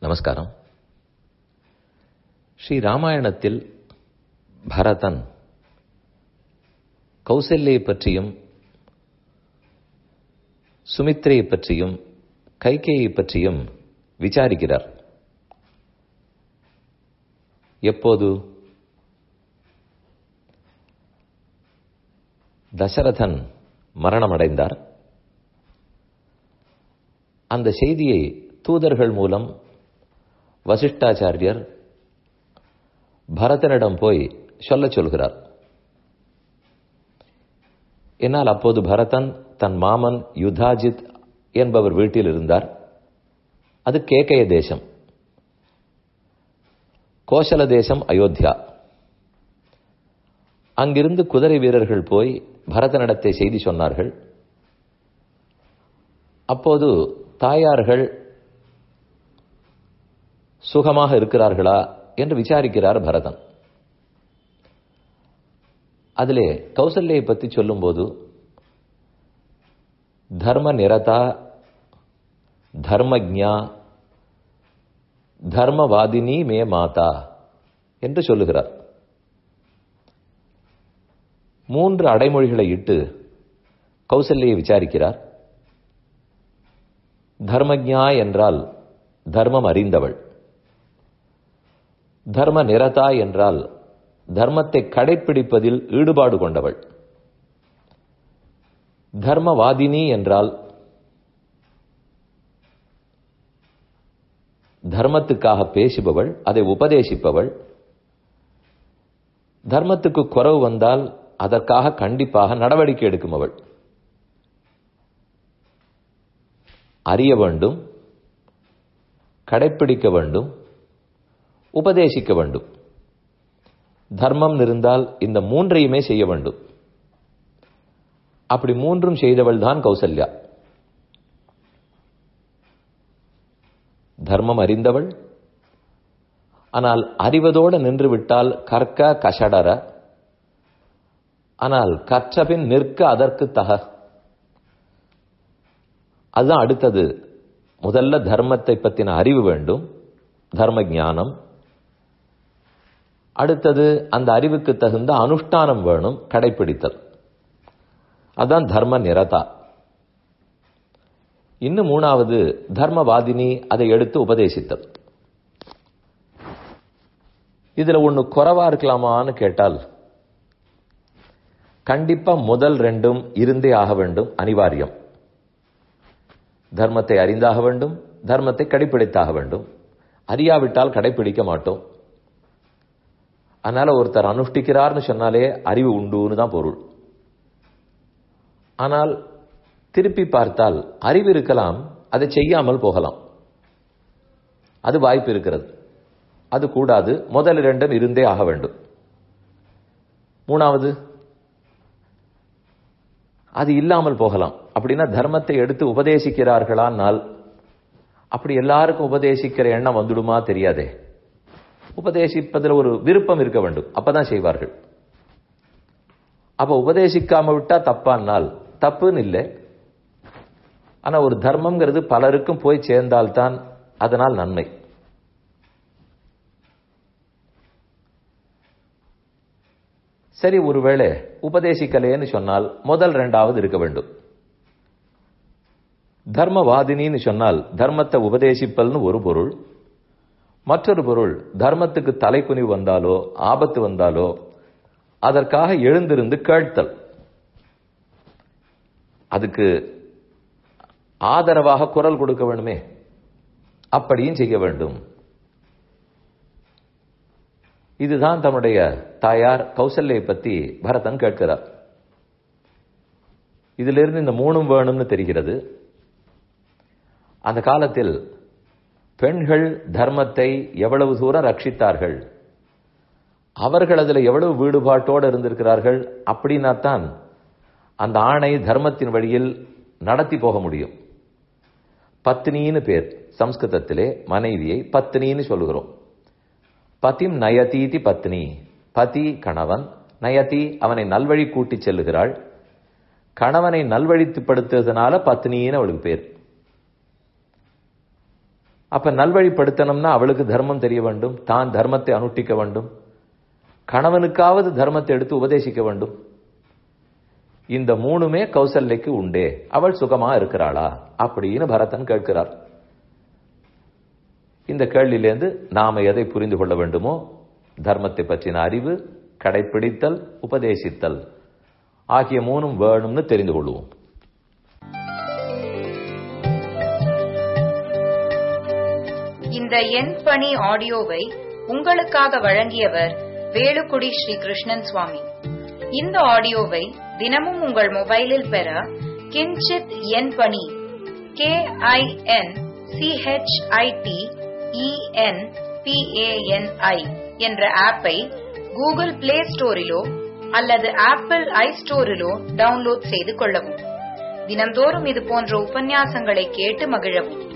நமஸ்காரம் ஸ்ரீ ராமாயணத்தில் பரதன் கௌசல்யை பற்றியும் சுமித்ரையை பற்றியும் கைகேயை பற்றியும் விசாரிக்கிறார் எப்போது தசரதன் மரணமடைந்தார் அந்த செய்தியை தூதர்கள் மூலம் வசிஷ்டாச்சாரியர் பரதனிடம் போய் சொல்லச் சொல்கிறார் என்னால் அப்போது பரதன் தன் மாமன் யுதாஜித் என்பவர் வீட்டில் இருந்தார் அது கேகய தேசம் கோசல தேசம் அயோத்தியா அங்கிருந்து குதிரை வீரர்கள் போய் பரதனிடத்தை செய்தி சொன்னார்கள் அப்போது தாயார்கள் சுகமாக இருக்கிறார்களா என்று விசாரிக்கிறார் பரதன் அதிலே கௌசல்யை பற்றி சொல்லும்போது தர்ம நிரதா தர்மஜா தர்மவாதினி மே மாதா என்று சொல்லுகிறார் மூன்று அடைமொழிகளை இட்டு கௌசல்யை விசாரிக்கிறார் தர்மஜா என்றால் தர்மம் அறிந்தவள் தர்ம நிரதா என்றால் தர்மத்தை கடைப்பிடிப்பதில் ஈடுபாடு கொண்டவள் தர்மவாதினி என்றால் தர்மத்துக்காக பேசுபவள் அதை உபதேசிப்பவள் தர்மத்துக்கு குறவு வந்தால் அதற்காக கண்டிப்பாக நடவடிக்கை எடுக்குமவள் அறிய வேண்டும் கடைப்பிடிக்க வேண்டும் உபதேசிக்க வேண்டும் தர்மம் இருந்தால் இந்த மூன்றையுமே செய்ய வேண்டும் அப்படி மூன்றும் செய்தவள் தான் கௌசல்யா தர்மம் அறிந்தவள் ஆனால் அறிவதோடு நின்று விட்டால் கற்க கஷடர ஆனால் கற்றபின் நிற்க அதற்கு தக அதுதான் அடுத்தது முதல்ல தர்மத்தை பற்றின அறிவு வேண்டும் தர்ம ஞானம் அடுத்தது அந்த அறிவுக்கு தகுந்த அனுஷ்டானம் வேணும் கடைபிடித்தல் அதான் தர்ம நிரதா இன்னும் மூணாவது தர்மவாதினி அதை எடுத்து உபதேசித்தல் இதுல ஒண்ணு குறைவா இருக்கலாமான்னு கேட்டால் கண்டிப்பா முதல் ரெண்டும் இருந்தே ஆக வேண்டும் அனிவாரியம் தர்மத்தை அறிந்தாக வேண்டும் தர்மத்தை கடைபிடித்தாக வேண்டும் அறியாவிட்டால் கடைபிடிக்க மாட்டோம் அதனால ஒருத்தர் அனுஷ்டிக்கிறார்னு சொன்னாலே அறிவு உண்டுன்னு தான் பொருள் ஆனால் திருப்பி பார்த்தால் அறிவு இருக்கலாம் அதை செய்யாமல் போகலாம் அது வாய்ப்பு இருக்கிறது அது கூடாது முதல் இரண்டும் இருந்தே ஆக வேண்டும் மூணாவது அது இல்லாமல் போகலாம் அப்படின்னா தர்மத்தை எடுத்து உபதேசிக்கிறார்களானால் அப்படி எல்லாருக்கும் உபதேசிக்கிற எண்ணம் வந்துடுமா தெரியாதே உபதேசிப்பதில் ஒரு விருப்பம் இருக்க வேண்டும் அப்பதான் செய்வார்கள் அப்ப உபதேசிக்காம விட்டா தப்பானால் தப்புன்னு இல்லை ஆனா ஒரு தர்மம்ங்கிறது பலருக்கும் போய் சேர்ந்தால்தான் அதனால் நன்மை சரி ஒருவேளை உபதேசிக்கலேன்னு சொன்னால் முதல் ரெண்டாவது இருக்க வேண்டும் தர்மவாதினின்னு சொன்னால் தர்மத்தை உபதேசிப்பல்னு ஒரு பொருள் மற்றொரு பொருள் தர்மத்துக்கு தலைக்குனிவு வந்தாலோ ஆபத்து வந்தாலோ அதற்காக எழுந்திருந்து கேட்தல் அதுக்கு ஆதரவாக குரல் கொடுக்க வேண்டுமே அப்படியும் செய்ய வேண்டும் இதுதான் தன்னுடைய தாயார் கௌசல்யை பத்தி பரதன் கேட்கிறார் இதிலிருந்து இந்த மூணும் வேணும்னு தெரிகிறது அந்த காலத்தில் பெண்கள் தர்மத்தை எவ்வளவு தூரம் ரட்சித்தார்கள் அவர்கள் அதில் எவ்வளவு வீடுபாட்டோடு இருந்திருக்கிறார்கள் அப்படின்னா தான் அந்த ஆணை தர்மத்தின் வழியில் நடத்தி போக முடியும் பத்னின்னு பேர் சம்ஸ்கிருதத்திலே மனைவியை பத்னின்னு சொல்லுகிறோம் பதிம் நயதீதி பத்னி பதி கணவன் நயதி அவனை நல்வழி கூட்டி செல்லுகிறாள் கணவனை நல்வழித்துப்படுத்துறதுனால பத்னின்னு அவளுக்கு பேர் அப்ப நல்வழிப்படுத்தணும்னா அவளுக்கு தர்மம் தெரிய வேண்டும் தான் தர்மத்தை அனுஷ்டிக்க வேண்டும் கணவனுக்காவது தர்மத்தை எடுத்து உபதேசிக்க வேண்டும் இந்த மூணுமே கௌசல்யக்கு உண்டே அவள் சுகமா இருக்கிறாளா அப்படின்னு பரதன் கேட்கிறார் இந்த கேள்வியிலேருந்து நாம எதை புரிந்து கொள்ள வேண்டுமோ தர்மத்தை பற்றின அறிவு கடைப்பிடித்தல் உபதேசித்தல் ஆகிய மூணும் வேணும்னு தெரிந்து கொள்வோம் இந்த எண் பணி ஆடியோவை உங்களுக்காக வழங்கியவர் வேலுக்குடி ஸ்ரீ கிருஷ்ணன் சுவாமி இந்த ஆடியோவை தினமும் உங்கள் மொபைலில் பெற கிஞ்சித் எண் பணி கே ஐ என் சிஹெச்ஐடி இஎன் பிஏஎன்ஐ என்ற ஆப்பை கூகுள் பிளே ஸ்டோரிலோ அல்லது ஆப்பிள் ஐ ஸ்டோரிலோ டவுன்லோட் செய்து கொள்ளவும் தினம்தோறும் இது போன்ற உபன்யாசங்களை கேட்டு மகிழவும்